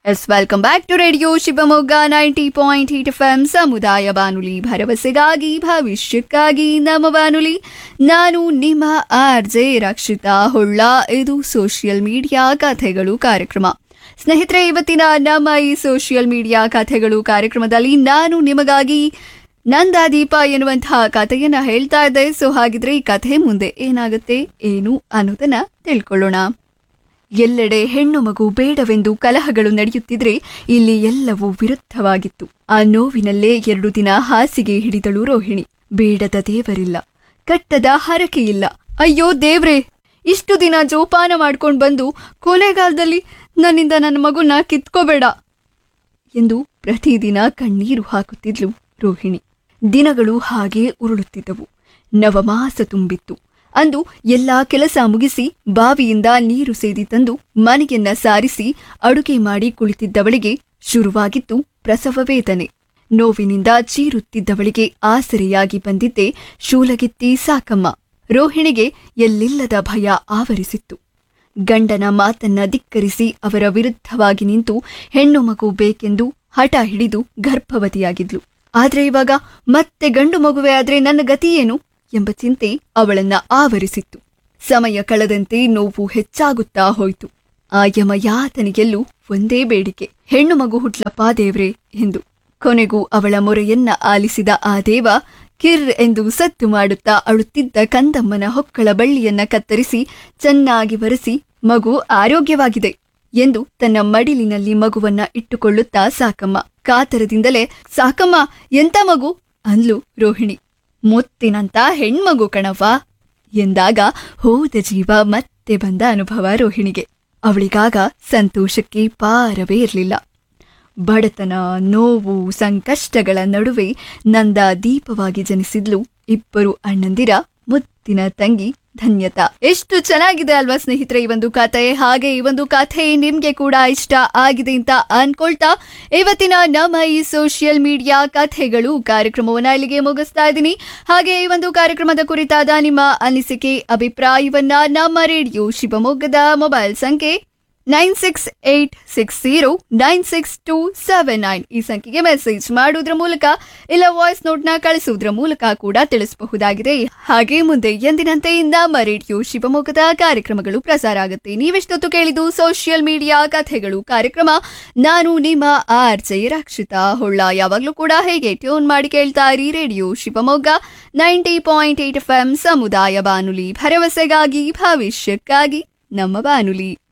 S welcome back to radio Shivamogga ninety point eight F M ಸಮುದಾಯ ಬಾನುಲಿ ಭರವಸೆಗಾಗಿ ಭವಿಷ್ಯಕ್ಕಾಗಿ ನಮ್ಮ ಬಾನುಲಿ ನಾನು ನಿಮ್ಮ ಆರ್ ಜೆ ರಕ್ಷಿತಾ ಹೊಳ್ಳ ಇದು ಸೋಷಿಯಲ್ ಮೀಡಿಯಾ ಕಥೆಗಳು ಕಾರ್ಯಕ್ರಮ ಸ್ನೇಹಿತರೆ ಇವತ್ತಿನ ನಮ್ಮ ಈ ಸೋಷಿಯಲ್ ಮೀಡಿಯಾ ಕಥೆಗಳು ಕಾರ್ಯಕ್ರಮದಲ್ಲಿ ನಾನು ನಿಮಗಾಗಿ ನಂದಾದೀಪ ಎನ್ನುವಂತಹ ಕಥೆಯನ್ನ ಹೇಳ್ತಾ ಇದ್ದೆ ಸೊ ಹಾಗಿದ್ರೆ ಈ ಕಥೆ ಮುಂದೆ ಏನಾಗುತ್ತೆ ಏನು ಅನ್ನೋದನ್ನ ತಿಳ್ಕೊಳ್ಳೋಣ ಎಲ್ಲೆಡೆ ಹೆಣ್ಣು ಮಗು ಬೇಡವೆಂದು ಕಲಹಗಳು ನಡೆಯುತ್ತಿದ್ರೆ ಇಲ್ಲಿ ಎಲ್ಲವೂ ವಿರುದ್ಧವಾಗಿತ್ತು ಆ ನೋವಿನಲ್ಲೇ ಎರಡು ದಿನ ಹಾಸಿಗೆ ಹಿಡಿದಳು ರೋಹಿಣಿ ಬೇಡದ ದೇವರಿಲ್ಲ ಕಟ್ಟದ ಹರಕೆಯಿಲ್ಲ ಅಯ್ಯೋ ದೇವ್ರೇ ಇಷ್ಟು ದಿನ ಜೋಪಾನ ಮಾಡ್ಕೊಂಡು ಬಂದು ಕೊನೆಗಾಲದಲ್ಲಿ ನನ್ನಿಂದ ನನ್ನ ಮಗುನ ಕಿತ್ಕೋಬೇಡ ಎಂದು ಪ್ರತಿದಿನ ಕಣ್ಣೀರು ಹಾಕುತ್ತಿದ್ಲು ರೋಹಿಣಿ ದಿನಗಳು ಹಾಗೇ ಉರುಳುತ್ತಿದ್ದವು ನವಮಾಸ ತುಂಬಿತ್ತು ಅಂದು ಎಲ್ಲಾ ಕೆಲಸ ಮುಗಿಸಿ ಬಾವಿಯಿಂದ ನೀರು ಸೇದಿ ತಂದು ಮನೆಯನ್ನ ಸಾರಿಸಿ ಅಡುಗೆ ಮಾಡಿ ಕುಳಿತಿದ್ದವಳಿಗೆ ಶುರುವಾಗಿತ್ತು ಪ್ರಸವ ವೇದನೆ ನೋವಿನಿಂದ ಚೀರುತ್ತಿದ್ದವಳಿಗೆ ಆಸರೆಯಾಗಿ ಬಂದಿದ್ದೆ ಶೂಲಗಿತ್ತಿ ಸಾಕಮ್ಮ ರೋಹಿಣಿಗೆ ಎಲ್ಲಿಲ್ಲದ ಭಯ ಆವರಿಸಿತ್ತು ಗಂಡನ ಮಾತನ್ನ ಧಿಕ್ಕರಿಸಿ ಅವರ ವಿರುದ್ಧವಾಗಿ ನಿಂತು ಹೆಣ್ಣು ಮಗು ಬೇಕೆಂದು ಹಠ ಹಿಡಿದು ಗರ್ಭವತಿಯಾಗಿದ್ಲು ಆದ್ರೆ ಇವಾಗ ಮತ್ತೆ ಗಂಡು ಮಗುವೆ ಆದ್ರೆ ನನ್ನ ಗತಿಯೇನು ಎಂಬ ಚಿಂತೆ ಅವಳನ್ನ ಆವರಿಸಿತ್ತು ಸಮಯ ಕಳೆದಂತೆ ನೋವು ಹೆಚ್ಚಾಗುತ್ತಾ ಹೋಯಿತು ಆ ಯಮಯಾತನಿಗೆಲ್ಲೂ ಒಂದೇ ಬೇಡಿಕೆ ಹೆಣ್ಣು ಮಗು ಹುಟ್ಲಪ್ಪ ದೇವ್ರೆ ಎಂದು ಕೊನೆಗೂ ಅವಳ ಮೊರೆಯನ್ನ ಆಲಿಸಿದ ಆ ದೇವ ಕಿರ್ ಎಂದು ಸತ್ತು ಮಾಡುತ್ತಾ ಅಳುತ್ತಿದ್ದ ಕಂದಮ್ಮನ ಹೊಕ್ಕಳ ಬಳ್ಳಿಯನ್ನ ಕತ್ತರಿಸಿ ಚೆನ್ನಾಗಿ ಬರೆಸಿ ಮಗು ಆರೋಗ್ಯವಾಗಿದೆ ಎಂದು ತನ್ನ ಮಡಿಲಿನಲ್ಲಿ ಮಗುವನ್ನ ಇಟ್ಟುಕೊಳ್ಳುತ್ತಾ ಸಾಕಮ್ಮ ಕಾತರದಿಂದಲೇ ಸಾಕಮ್ಮ ಎಂತ ಮಗು ಅಂದ್ಲು ರೋಹಿಣಿ ಮುತ್ತಿನಂತ ಹೆಣ್ಮಗು ಕಣವ್ವ ಎಂದಾಗ ಹೋದ ಜೀವ ಮತ್ತೆ ಬಂದ ಅನುಭವ ರೋಹಿಣಿಗೆ ಅವಳಿಗಾಗ ಸಂತೋಷಕ್ಕೆ ಪಾರವೇ ಇರಲಿಲ್ಲ ಬಡತನ ನೋವು ಸಂಕಷ್ಟಗಳ ನಡುವೆ ನಂದ ದೀಪವಾಗಿ ಜನಿಸಿದ್ಲು ಇಬ್ಬರು ಅಣ್ಣಂದಿರ ಮುತ್ತಿನ ತಂಗಿ ಧನ್ಯತಾ ಎಷ್ಟು ಚೆನ್ನಾಗಿದೆ ಅಲ್ವಾ ಸ್ನೇಹಿತರೆ ಈ ಒಂದು ಕಥೆ ಹಾಗೆ ಈ ಒಂದು ಕಥೆ ನಿಮ್ಗೆ ಕೂಡ ಇಷ್ಟ ಆಗಿದೆ ಅಂತ ಅನ್ಕೊಳ್ತಾ ಇವತ್ತಿನ ನಮ್ಮ ಈ ಸೋಷಿಯಲ್ ಮೀಡಿಯಾ ಕಥೆಗಳು ಕಾರ್ಯಕ್ರಮವನ್ನ ಇಲ್ಲಿಗೆ ಮುಗಿಸ್ತಾ ಇದ್ದೀನಿ ಹಾಗೆ ಈ ಒಂದು ಕಾರ್ಯಕ್ರಮದ ಕುರಿತಾದ ನಿಮ್ಮ ಅನಿಸಿಕೆ ಅಭಿಪ್ರಾಯವನ್ನ ನಮ್ಮ ರೇಡಿಯೋ ಶಿವಮೊಗ್ಗದ ಮೊಬೈಲ್ ಸಂಖ್ಯೆ nine six eight six zero nine six two seven nine ಈ ಸಂಖ್ಯೆಗೆ ಮೆಸೇಜ್ ಮಾಡುವುದರ ಮೂಲಕ ಇಲ್ಲ ವಾಯ್ಸ್ ನೋಟ್ನ ಕಳಿಸುವುದರ ಮೂಲಕ ಕೂಡ ತಿಳಿಸಬಹುದಾಗಿದೆ ಹಾಗೆ ಮುಂದೆ ಎಂದಿನಂತೆ ನಮ್ಮ ರೇಡಿಯೋ ಶಿವಮೊಗ್ಗದ ಕಾರ್ಯಕ್ರಮಗಳು ಪ್ರಸಾರ ಆಗುತ್ತೆ ನೀವೆಷ್ಟೊತ್ತು ಕೇಳಿದ್ದು ಸೋಷಿಯಲ್ ಮೀಡಿಯಾ ಕಥೆಗಳು ಕಾರ್ಯಕ್ರಮ ನಾನು ನಿಮ್ಮ ಆರ್ ಜೆ ರಕ್ಷಿತಾ ಹೊಳ್ಳ ಯಾವಾಗಲೂ ಕೂಡ ಹೇಗೆ ಟ್ಯೂನ್ ಮಾಡಿ ಕೇಳ್ತಾ ಇರಿ radio Shivamogga ninety point eight F M ಸಮುದಾಯ ಬಾನುಲಿ ಭರವಸೆಗಾಗಿ ಭವಿಷ್ಯಕ್ಕಾಗಿ ನಮ್ಮ ಬಾನುಲಿ